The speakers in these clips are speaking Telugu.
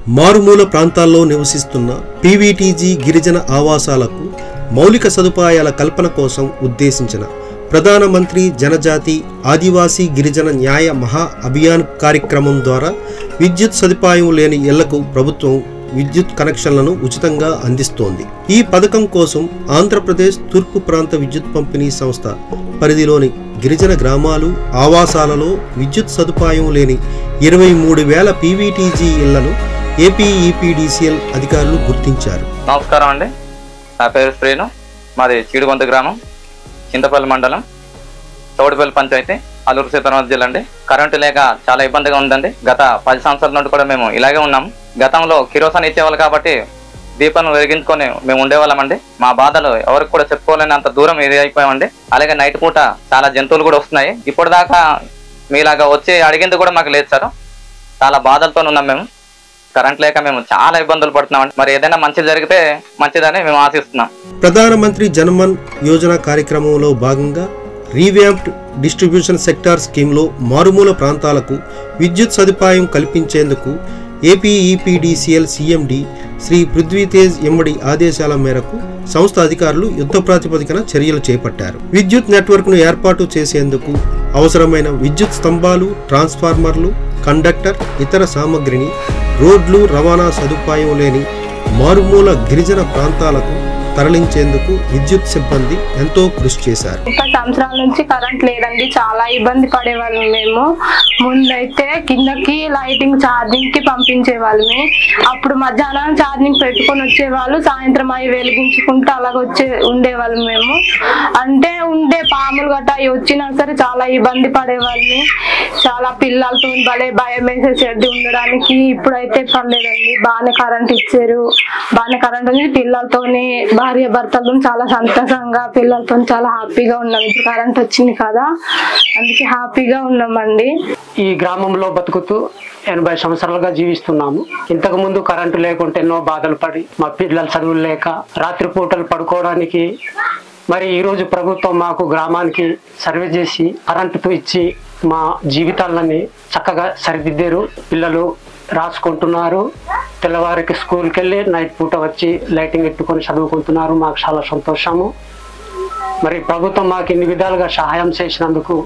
మారుమూల ప్రాంతాల్లో నివసిస్తున్న పీవీటీజీ గిరిజన ఆవాసాలకు మౌలిక సదుపాయాల కల్పన కోసం ఉద్దేశించిన ప్రధానమంత్రి జనజాతి ఆదివాసీ గిరిజన న్యాయ మహా అభియాన్ కార్యక్రమం ద్వారా విద్యుత్ సదుపాయం లేని ఇళ్లకు ప్రభుత్వం విద్యుత్ కనెక్షన్లను ఉచితంగా అందిస్తోంది ఈ పథకం కోసం ఆంధ్రప్రదేశ్ తూర్పు ప్రాంత విద్యుత్ పంపిణీ సంస్థ పరిధిలోని గిరిజన గ్రామాలు ఆవాసాలలో విద్యుత్ సదుపాయం లేని ఇరవై మూడు వేల పీవీటీజీ ఇళ్లను ఏపీఈపీడీసీఎల్ అధికారులు గుర్తించారు నమస్కారం అండి నా పేరు శ్రీను మాది చీడుగొంత గ్రామం చింతపల్లి మండలం చౌడిపల్లి పంచాయతీ అల్లూరు సీతారామరాజు జిల్లా అండి కరెంటు లేక చాలా ఇబ్బందిగా ఉందండి గత పది సంవత్సరాల నుండి కూడా మేము ఇలాగే ఉన్నాం గతంలో కిరోసాన్ ఇచ్చేవాళ్ళు కాబట్టి దీపాలను వెలిగించుకొని మేము ఉండేవాళ్ళమండి మా బాధలు ఎవరికి కూడా చెప్పుకోలేని అంత దూరం ఇది అయిపోయామండి అలాగే నైట్ పూట చాలా జంతువులు కూడా వస్తున్నాయి ఇప్పుడు దాకా మీలాగా వచ్చి అడిగింది కూడా మాకు లేదు సార్ చాలా బాధలతో ఉన్నాం మేము కరెంట్ లేక మేము చాలా ఇబ్బందులు పడుతున్నాం మరి ఏదైనా మంచి జరిగితే మంచిదని మేము ఆశిస్తున్నాం ప్రధానమంత్రి జన్మన్ యోజన కార్యక్రమంలో భాగంగా రీవ్యాంప్డ్ డిస్ట్రిబ్యూషన్ సెక్టార్ స్కీమ్లో మారుమూల ప్రాంతాలకు విద్యుత్ సదుపాయం కల్పించేందుకు ఏపీఈపీడీసీఎల్ సీఎండి శ్రీ పృథ్వీతేజ్ ఎమ్మడి ఆదేశాల మేరకు సంస్థ అధికారులు యుద్ధ ప్రాతిపదికన చర్యలు చేపట్టారు విద్యుత్ నెట్వర్క్ను ఏర్పాటు చేసేందుకు అవసరమైన విద్యుత్ స్తంభాలు ట్రాన్స్ఫార్మర్లు కండక్టర్ ఇతర సామగ్రిని రోడ్లు రవాణా సదుపాయం లేని మారుమూల గిరిజన ప్రాంతాలకు తరలించేందుకు విద్యుత్ సిబ్బంది ఎంతో కృషి చేశారు ముప్పై సంవత్సరాల నుంచి కరెంట్ లేదండి చాలా ఇబ్బంది పడేవాళ్ళం మేము ముందైతే కిందకి లైటింగ్ ఛార్జింగ్ కి పంపించే వాళ్ళమే అప్పుడు మధ్యాహ్నం ఛార్జింగ్ పెట్టుకొని వచ్చేవాళ్ళు సాయంత్రం అవి వెలిగించుకుంటూ అలాగ వచ్చే ఉండేవాళ్ళం మేము అంటే ఉండే పాములు గట్ట అవి వచ్చినా సరే చాలా ఇబ్బంది పడేవాళ్ళని చాలా పిల్లలతో భలే భయం వేసేసేది ఉండడానికి ఇప్పుడైతే పర్లేదండి బాగానే కరెంట్ ఇచ్చారు బాగానే కరెంట్ ఉంది పిల్లలతోని భార్య భర్తలతో చాలా సంతోషంగా పిల్లలతో చాలా హ్యాపీగా ఉన్నాం ఇప్పుడు కరెంట్ వచ్చింది కదా అందుకే హ్యాపీగా ఉన్నామండి ఈ గ్రామంలో బతుకుతూ ఎనభై సంవత్సరాలుగా జీవిస్తున్నాము ఇంతకు ముందు కరెంటు లేకుంటే ఎన్నో బాధలు పడి మా పిల్లలు చదువులు లేక రాత్రి పూటలు పడుకోవడానికి మరి ఈరోజు ప్రభుత్వం మాకు గ్రామానికి సర్వే చేసి కరెంటుతో ఇచ్చి మా జీవితాలని చక్కగా సరిదిద్దారు పిల్లలు రాసుకుంటున్నారు తెల్లవారికి స్కూల్కి వెళ్ళి నైట్ పూట వచ్చి లైటింగ్ ఎట్టుకొని చదువుకుంటున్నారు మాకు చాలా సంతోషము మరి ప్రభుత్వం మాకు ఇన్ని విధాలుగా సహాయం చేసినందుకు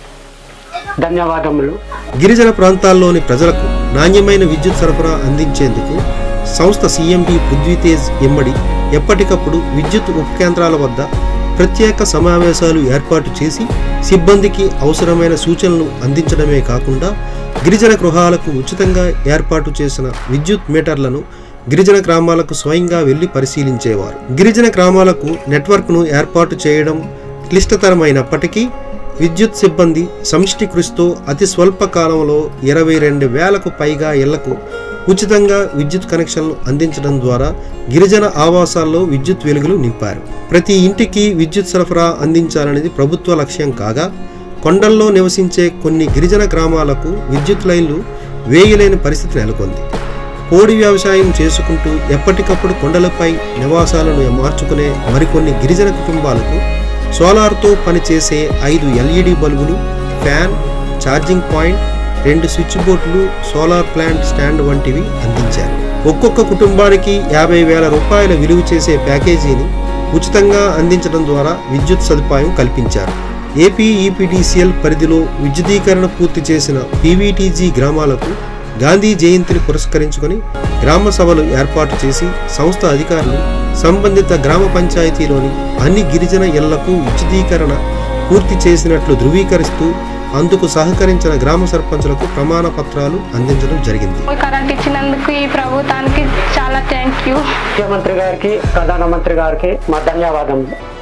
ధన్యవాదములు గిరిజన ప్రాంతాల్లోని ప్రజలకు నాణ్యమైన విద్యుత్ సరఫరా అందించేందుకు సంస్థ సీఎండి పృథ్వీతేజ్ ఎమ్మడి ఎప్పటికప్పుడు విద్యుత్ ఉపకేంద్రాల వద్ద ప్రత్యేక సమావేశాలు ఏర్పాటు చేసి సిబ్బందికి అవసరమైన సూచనలు అందించడమే కాకుండా గిరిజన గృహాలకు ఉచితంగా ఏర్పాటు చేసిన విద్యుత్ మీటర్లను గిరిజన గ్రామాలకు స్వయంగా వెళ్లి పరిశీలించేవారు గిరిజన గ్రామాలకు నెట్వర్క్ను ఏర్పాటు చేయడం క్లిష్టతరమైనప్పటికీ విద్యుత్ సిబ్బంది సమిష్టి కృషితో అతి స్వల్ప కాలంలో ఇరవై రెండు వేలకు పైగా ఇళ్లకు ఉచితంగా విద్యుత్ కనెక్షన్లు అందించడం ద్వారా గిరిజన ఆవాసాల్లో విద్యుత్ వెలుగులు నింపారు ప్రతి ఇంటికి విద్యుత్ సరఫరా అందించాలనేది ప్రభుత్వ లక్ష్యం కాగా కొండల్లో నివసించే కొన్ని గిరిజన గ్రామాలకు విద్యుత్ లైన్లు వేయలేని పరిస్థితి నెలకొంది పోడి వ్యవసాయం చేసుకుంటూ ఎప్పటికప్పుడు కొండలపై నివాసాలను మార్చుకునే మరికొన్ని గిరిజన కుటుంబాలకు సోలార్తో పనిచేసే ఐదు LED bulbs fan charging point రెండు switch boards solar plant stand వంటివి అందించారు ఒక్కొక్క కుటుంబానికి యాభై వేల రూపాయల విలువ చేసే ప్యాకేజీని ఉచితంగా అందించడం ద్వారా విద్యుత్ సదుపాయం కల్పించారు ఏపీ ఈపీడీసీఎల్ పరిధిలో విద్యుదీకరణ పూర్తి చేసిన పీవీటీజీ గ్రామాలకు గాంధీ జయంతిని పురస్కరించుకొని గ్రామ సభలు ఏర్పాటు చేసి సంస్థ అధికారులు సంబంధిత గ్రామ పంచాయతీలోని అన్ని గిరిజన ఇళ్లకు విద్యుదీకరణ పూర్తి చేసినట్లు ధృవీకరిస్తూ అందుకు సహకరించిన గ్రామ సర్పంచులకు ప్రమాణ పత్రాలు అందించడం జరిగింది కరెంట్ ఇచ్చినందుకు ఈ ప్రభుత్వానికి చాలా థ్యాంక్ యూ ముఖ్యమంత్రి గారికి ప్రధానమంత్రి గారికి మా ధన్యవాదములు